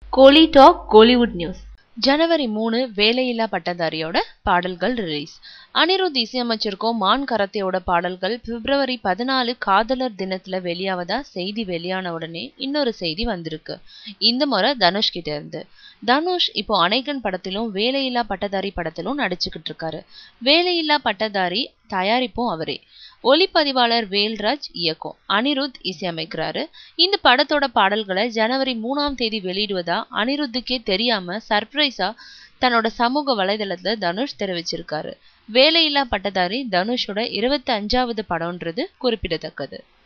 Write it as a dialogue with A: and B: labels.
A: கோலி talk Kollywood news
B: ஜனவரி மூணு வேலையில்லா பட்டதாரியோட பாடல்கள் ரிலீஸ் அனிருத் இசையமைச்சிருக்கோம் மான் கரத்தையோட பாடல்கள் பிப்ரவரி பதினாலு காதலர் தினத்துல வெளியாவதா செய்தி வெளியான உடனே இன்னொரு செய்தி வந்திருக்கு இந்த முறை தனுஷ் கிட்ட இருந்து தனுஷ் இப்போ அனைகன் படத்திலும் வேலையில்லா பட்டதாரி படத்திலும் நடிச்சுக்கிட்டு இருக்காரு வேலையில்லா பட்டதாரி தயாரிப்பும் அவரே ஒளிப்பதிவாளர் வேல்ராஜ் இயக்கம் அனிருத் இசையமைக்கிறாரு இந்த படத்தோட பாடல்களை ஜனவரி மூணாம் தேதி வெளியிடுவதா அனிருத்துக்கே தெரியாம சர்ப்ரைஸா தன்னோட சமூக வலைதளத்துல தனுஷ் தெரிவிச்சிருக்காரு வேலையில்லா பட்டதாரி தனுஷோட இருபத்தி அஞ்சாவது படம்ன்றது குறிப்பிடத்தக்கது